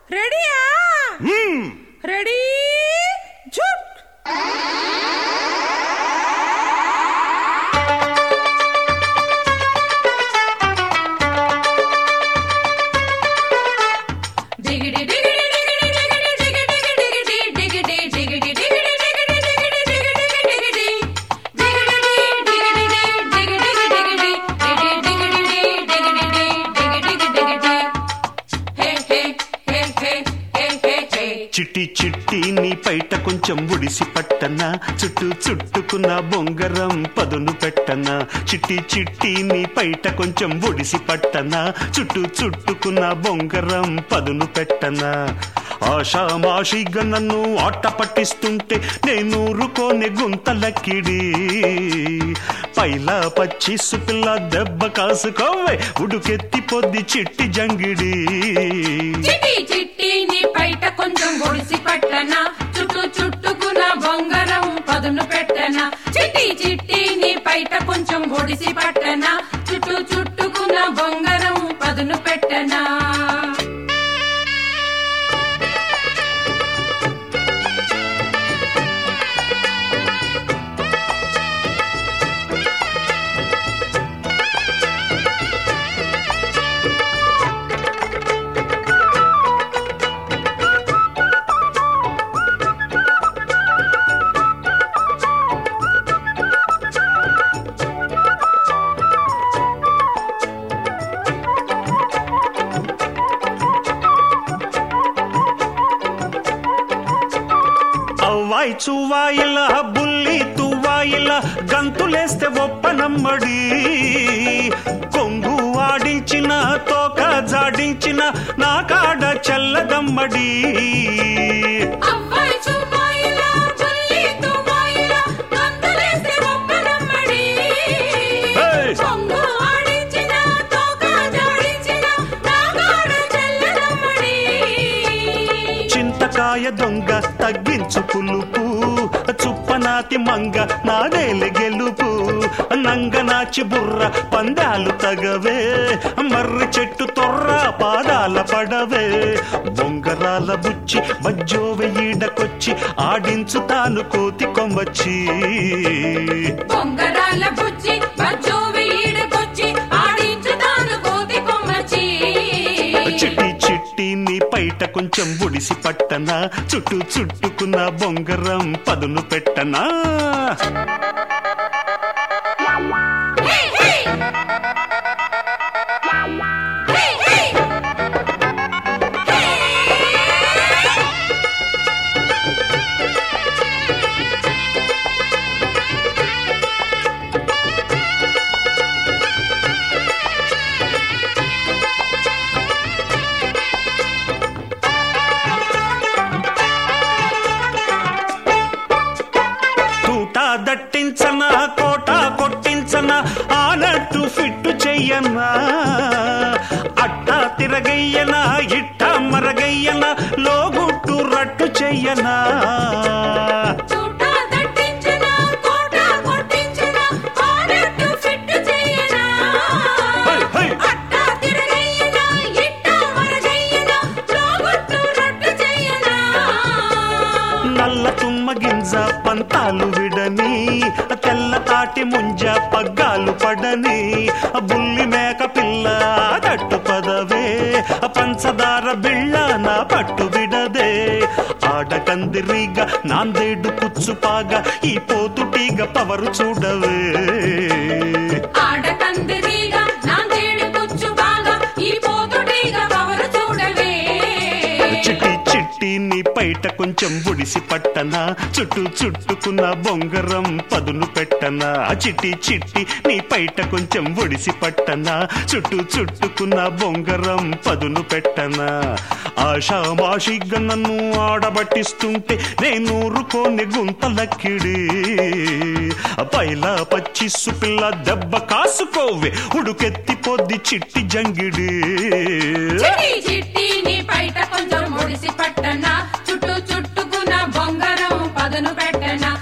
రెడీయా ready jute డిగిడి డిగిడి డిగిడి డిగిడి డిగిడి డిగిడి డిగిడి డిగిడి డిగిడి డిగిడి డిగిడి డిగిడి చిట్టి చిట్టి నీ పైట కొంచెం ఉడిసి పట్టనా చుట్టూ చుట్టుకున్న బొంగరం పదును పెట్టనా చిట్టి చిట్టి నీ పైట కొంచెం ఉడిసి పట్టనా చుట్టూ చుట్టుకున్న బొంగరం పదును పెట్టనా ఆషామాషిగా నన్ను ఆట పట్టిస్తుంటే నేను ఊరుకోని గుంతలకిడి పైలా పచ్చి సుపిల్ల దెబ్బ కాసుకోవే ఉడుకెత్తి పొద్ది చిట్టి జంగిడి చిట్టి చిట్టి నీ పైట కొంచెం ఒడిసి పట్టనా చుట్టూ చుట్టుకున్న బొంగరం పదును పెట్టనా చిట్టి చిట్టి నీ పైట కొంచెం ఒడిసి పట్టనా చుట్టూ చుట్టుకున్న బొంగరం పదును పెట్టనా అవ్వాయి చువ్వాయిల బుల్లి తువ్వాయిల గంతులేస్తే ఒప్పనమ్మడి కొంగు ఆడించిన తోక జాడించిన నా కాడ చల్లదమ్మడి అవ్వాయి చువ్వాయిలా, బుల్లి తువ్వాయిలా, గంతులేస్తే ఒప్పనమ్మడి. ఏయ్! కొంగు ఆడించిన, తోక జాడించిన, నాగాడ చల్లనమ్మడి. చింతకాయ దొంగ తగ్గించు పులుపు చుప్పనాతి మంగ నాదేలి గెలుపు నంగనాచి బుర్ర పందాలు తగవే మర్రి చెట్టు తొర్ర పాదాల పడవే బొంగరాల బుచ్చి బజ్జోవె ఈడకొచ్చి ఆడించు తాను కోతి కొమ్మచ్చి బొంగరాల బుజ్జి, బజ్జోవి ఈడకొచ్చి, ఆడించుతాను కోతి కొమ్మచ్చి. చిట్టి చిట్టి నీ పైట కొంచెం ఒడిసి పట్టనా చుట్టూ చుట్టుకున్న బొంగరం పదును పెట్టనా హే, హే! హే, హే! హే! తూట దట్టించన కోట కొట్టించన ఆనట్టు ఫిట్టు చెయ్యనా అట్ట తిరగయ్యన ఇట్ట మరగయ్యన లోగుట్టు రట్టు చెయ్యనా చూట దట్టించనా, కోట కొట్టించనా, ఆనట్టు ఫిట్టు చెయ్యనా. హై, హై. అట్టా తిరగయ్యనా, ఇట్టా మరగయ్యనా, లోగుట్టు రట్టు చెయ్యనా. నల్ల తుమ్మ గింజ పంతాలు విడని తెల్ల తాటి ముంజ పగ్గాలు పడని బుల్లి మేక పిల్ల తట్టు పదవే పంచదార బిళ్ళ నా పట్టు విడదే ఆడకందిరిగా నాందేడు కుచ్చుపాగా ఈ పోతుటీగ పవరు చూడవే ఆడకందిరీగా, నాందేడు కుచ్చు బాగా, ఈ పోతుడీగా పవరు చూడవే. చిట్టి చిట్టి నీ పైట కొంచెం ఒడిసి పట్టనా చుట్టూ చుట్టుకున్న బొంగరం పదును పెట్టనా చిట్టి చిట్టి నీ పైట కొంచెం ఒడిసి పట్టనా చుట్టూ చుట్టుకున్న బొంగరం పదును పెట్టనా ఆషామాషిగా నన్ను ఆడబట్టిస్తుంటే నేను ఊరుకోని గుంతలక్కిడి పైలా పచ్చిస్సు పిల్ల దెబ్బ కాసుకోవే ఉడుకెత్తి పొద్ది చిట్టి జంగిడి చిట్టి చిట్టి నీ పైట కొంచెం ఒడిసి పట్టనా చుట్టూ చుట్టుకున్న బొంగరం పదను పెట్టనా